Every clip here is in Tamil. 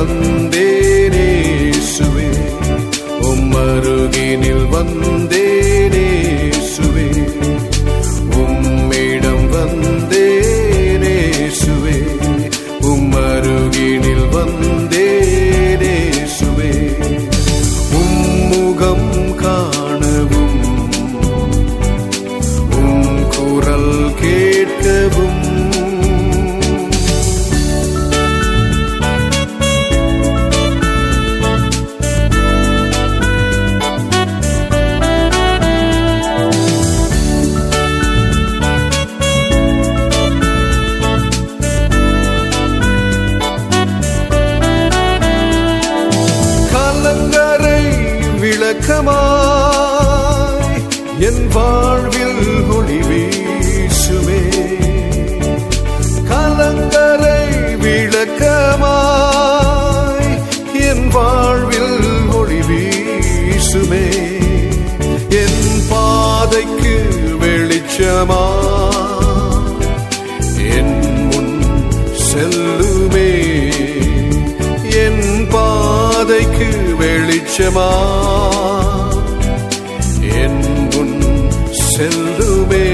வந்தேனேசுவே உம்மருகினில் வந்தேனேசுவே உம்மிடம் வந்தேனேசுவே உம்மருகினில் வந்தேனேசுவே உம்முகம் காணவும் உம் குரல் கேட்கவும் கலங்கரை விளக்கமாய் என் வாழ்வில் ஒளி வீசுமே கலங்கரை விளக்கமாய் என் வாழ்வில் ஒளி வீசுமே என் பாதைக்கு வெளிச்சமா என் முன் செல்லுமே என் பாதைக்கு வெளிச்சமா என் முன் செல்லுமே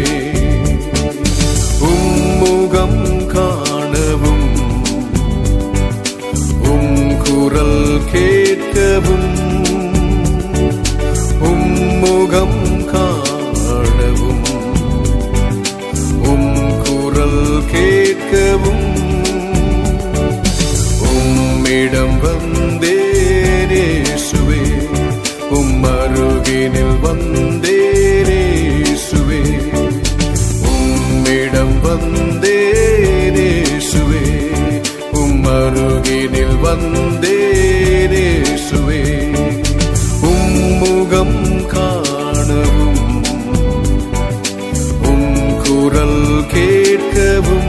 உம்முகம் காணவும் உம் குரல் கேட்கவும் உம்முகம் காணவும் உம் குரல் கேட்கவும் உம்மிடம் வந்தேனேசுவே உம் அருகினில் வந்தேனேசுவே உம்மிடம் வந்தேனேசுவே உம் அருகினில் வந்தேனேசுவே உம்முகம் காணவும் உம் குரல் கேட்கவும்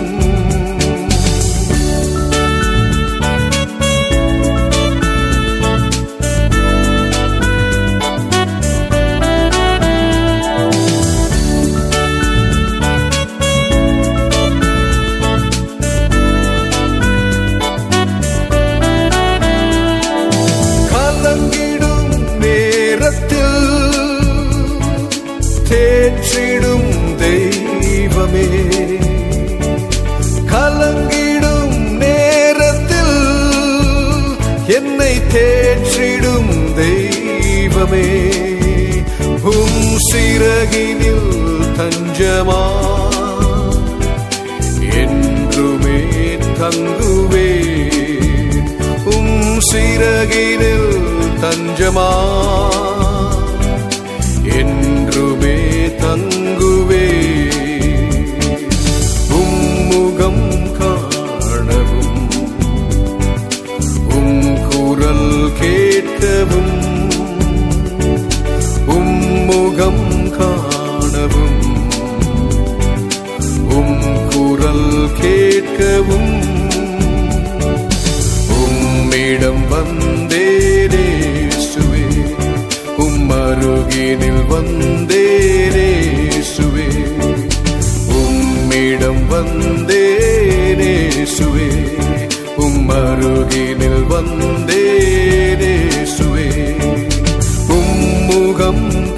கலங்கிடும் நேரத்தில் தேற்றிடும் தெய்வமே கலங்கிடும் நேரத்தில் என்னை தேற்றிடும் தெய்வமே உம் சிறகினில் தஞ்சமா என்றுமே தங்குவே உம் சிறகினில் தஞ்சமா என்றுமே தங்குவே உம்முகம் காணவும் உம் குரல் கேட்கவும் உம்முகம் காணவும் உம் குரல் கேட்கவும் உம்மிடம் வந்தேனேசுவே உம் அருகினில் வந்தேனேசுவே உம்மிடம் வந்தேனேசுவே உம் அருகினில் வந்தேனேசுவே உம்முகம்